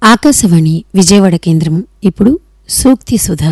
ఆకాశవాణి విజయవాడ కేంద్రం ఇప్పుడు సూక్తి సుధా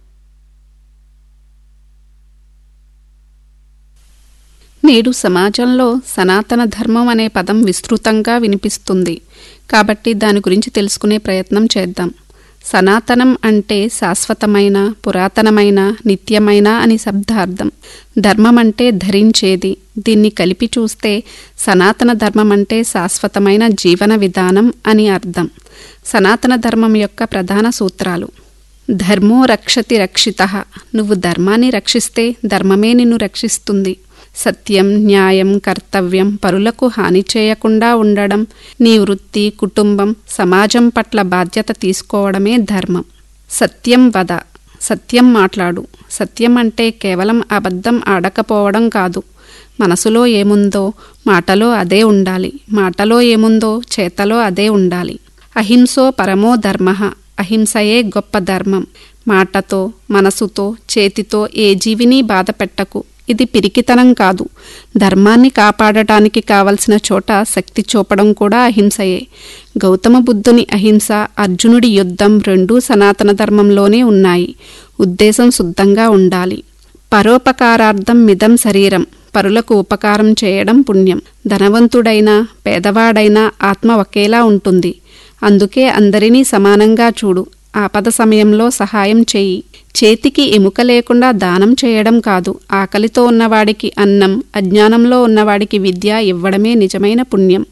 నేడు సమాజంలో సనాతన ధర్మం అనే పదం విస్తృతంగా వినిపిస్తుంది కాబట్టి దాని గురించి తెలుసుకునే ప్రయత్నం చేద్దాం సనాతనం అంటే శాశ్వతమైన పురాతనమైన నిత్యమైన అని శబ్దార్థం ధర్మం అంటే ధరించేది దీన్ని కలిపి చూస్తే సనాతన ధర్మం అంటే శాశ్వతమైన జీవన విధానం అని అర్థం సనాతన ధర్మం యొక్క ప్రధాన సూత్రాలు ధర్మో రక్షతి రక్షిత నువ్వు ధర్మాన్ని రక్షిస్తే ధర్మమే నిన్ను రక్షిస్తుంది సత్యం న్యాయం కర్తవ్యం పరులకు హాని చేయకుండా ఉండడం నీ వృత్తి కుటుంబం సమాజం పట్ల బాధ్యత తీసుకోవడమే ధర్మం సత్యం వద సత్యం మాట్లాడు సత్యం అంటే కేవలం అబద్ధం ఆడకపోవడం కాదు మనసులో ఏముందో మాటలో అదే ఉండాలి మాటలో ఏముందో చేతలో అదే ఉండాలి అహింసో పరమో ధర్మ అహింసయే గొప్ప ధర్మం మాటతో మనసుతో చేతితో ఏ జీవిని బాధ పెట్టకు ఇది పిరికితనం కాదు ధర్మాన్ని కాపాడటానికి కావలసిన చోట శక్తి చూపడం కూడా అహింసయే గౌతమ బుద్ధుని అహింస అర్జునుడి యుద్ధం రెండూ సనాతన ధర్మంలోనే ఉన్నాయి ఉద్దేశం శుద్ధంగా ఉండాలి పరోపకారార్థం మిదం శరీరం పరులకు ఉపకారం చేయడం పుణ్యం ధనవంతుడైనా పేదవాడైనా ఆత్మ ఒకేలా ఉంటుంది అందుకే అందరినీ సమానంగా చూడు ఆపద సమయంలో సహాయం చేయి చేతికి ఎముక లేకుండా దానం చేయడం కాదు ఆకలితో ఉన్నవాడికి అన్నం అజ్ఞానంలో ఉన్నవాడికి విద్య ఇవ్వడమే నిజమైన పుణ్యం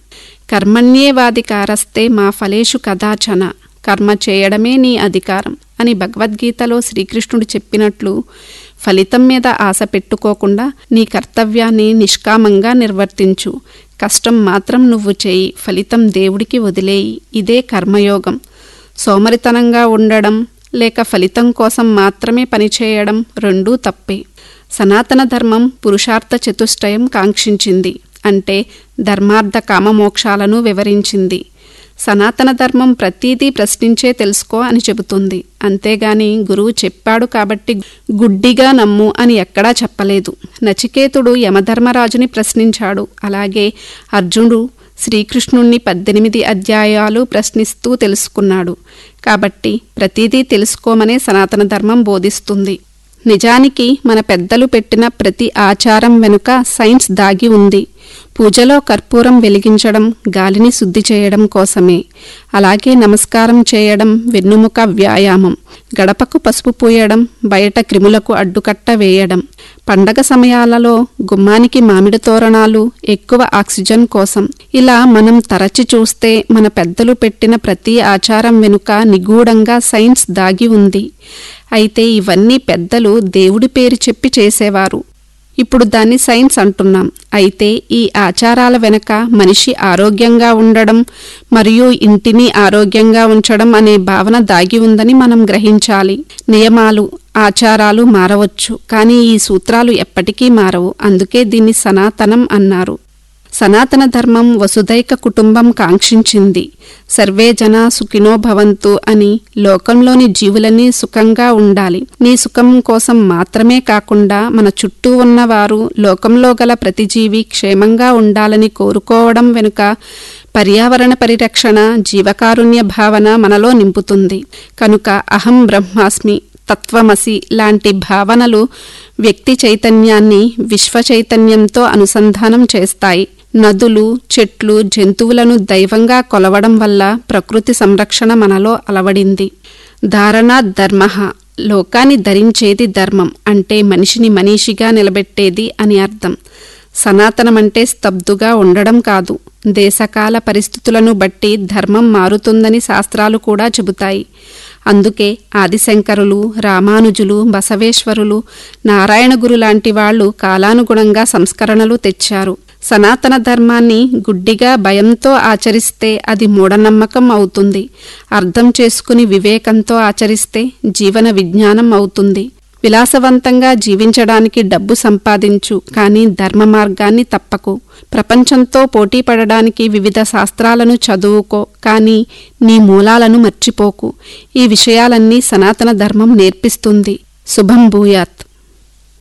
కర్మణ్యేవాధికారస్తే మా ఫలేషు కదాచన కర్మ చేయడమే నీ అధికారం అని భగవద్గీతలో శ్రీకృష్ణుడు చెప్పినట్లు ఫలితం మీద ఆశ పెట్టుకోకుండా నీ కర్తవ్యాన్ని నిష్కామంగా నిర్వర్తించు కష్టం మాత్రం నువ్వు చేయి ఫలితం దేవుడికి వదిలేయి ఇదే కర్మయోగం సోమరితనంగా ఉండడం లేక ఫలితం కోసం మాత్రమే పనిచేయడం రెండూ తప్పే సనాతన ధర్మం పురుషార్థ చతుష్టయం కాంక్షించింది అంటే ధర్మార్థ కామమోక్షాలను వివరించింది సనాతన ధర్మం ప్రతీదీ ప్రశ్నించే తెలుసుకో అని చెబుతుంది అంతేగాని గురువు చెప్పాడు కాబట్టి గుడ్డిగా నమ్ము అని ఎక్కడా చెప్పలేదు నచికేతుడు యమధర్మరాజుని ప్రశ్నించాడు అలాగే అర్జునుడు శ్రీకృష్ణుణ్ణి పద్దెనిమిది అధ్యాయాలు ప్రశ్నిస్తూ తెలుసుకున్నాడు కాబట్టి ప్రతిదీ తెలుసుకోమనే సనాతన ధర్మం బోధిస్తుంది నిజానికి మన పెద్దలు పెట్టిన ప్రతి ఆచారం వెనుక సైన్స్ దాగి ఉంది పూజలో కర్పూరం వెలిగించడం గాలిని శుద్ధి చేయడం కోసమే అలాగే నమస్కారం చేయడం వెన్నుముక వ్యాయామం గడపకు పసుపు పూయడం బయట క్రిములకు అడ్డుకట్ట వేయడం పండగ సమయాలలో గుమ్మానికి మామిడి తోరణాలు ఎక్కువ ఆక్సిజన్ కోసం ఇలా మనం తరచి చూస్తే మన పెద్దలు పెట్టిన ప్రతి ఆచారం వెనుక నిగూఢంగా సైన్స్ దాగి ఉంది అయితే ఇవన్నీ పెద్దలు దేవుడి పేరు చెప్పి చేసేవారు ఇప్పుడు దాన్ని సైన్స్ అంటున్నాం అయితే ఈ ఆచారాల వెనక మనిషి ఆరోగ్యంగా ఉండడం మరియు ఇంటిని ఆరోగ్యంగా ఉంచడం అనే భావన దాగి ఉందని మనం గ్రహించాలి నియమాలు ఆచారాలు మారవచ్చు కానీ ఈ సూత్రాలు ఎప్పటికీ మారవు అందుకే దీన్ని సనాతనం అన్నారు సనాతన ధర్మం వసుదైక కుటుంబం కాంక్షించింది సర్వే జన సుఖినో భవంతు అని లోకంలోని జీవులన్నీ సుఖంగా ఉండాలి నీ సుఖం కోసం మాత్రమే కాకుండా మన చుట్టూ ఉన్నవారు లోకంలో గల ప్రతి జీవి క్షేమంగా ఉండాలని కోరుకోవడం వెనుక పర్యావరణ పరిరక్షణ జీవకారుణ్య భావన మనలో నింపుతుంది కనుక అహం బ్రహ్మాస్మి తత్వమసి లాంటి భావనలు వ్యక్తి చైతన్యాన్ని విశ్వ చైతన్యంతో అనుసంధానం చేస్తాయి నదులు చెట్లు జంతువులను దైవంగా కొలవడం వల్ల ప్రకృతి సంరక్షణ మనలో అలవడింది ధారణ ధర్మ లోకాన్ని ధరించేది ధర్మం అంటే మనిషిని మనీషిగా నిలబెట్టేది అని అర్థం సనాతనమంటే స్తబ్దుగా ఉండడం కాదు దేశకాల పరిస్థితులను బట్టి ధర్మం మారుతుందని శాస్త్రాలు కూడా చెబుతాయి అందుకే ఆదిశంకరులు రామానుజులు బసవేశ్వరులు నారాయణగురు లాంటి వాళ్ళు కాలానుగుణంగా సంస్కరణలు తెచ్చారు సనాతన ధర్మాన్ని గుడ్డిగా భయంతో ఆచరిస్తే అది మూఢనమ్మకం అవుతుంది అర్థం చేసుకుని వివేకంతో ఆచరిస్తే జీవన విజ్ఞానం అవుతుంది విలాసవంతంగా జీవించడానికి డబ్బు సంపాదించు కానీ ధర్మ మార్గాన్ని తప్పకు ప్రపంచంతో పోటీ పడడానికి వివిధ శాస్త్రాలను చదువుకో కానీ నీ మూలాలను మర్చిపోకు ఈ విషయాలన్నీ సనాతన ధర్మం నేర్పిస్తుంది శుభం భూయాత్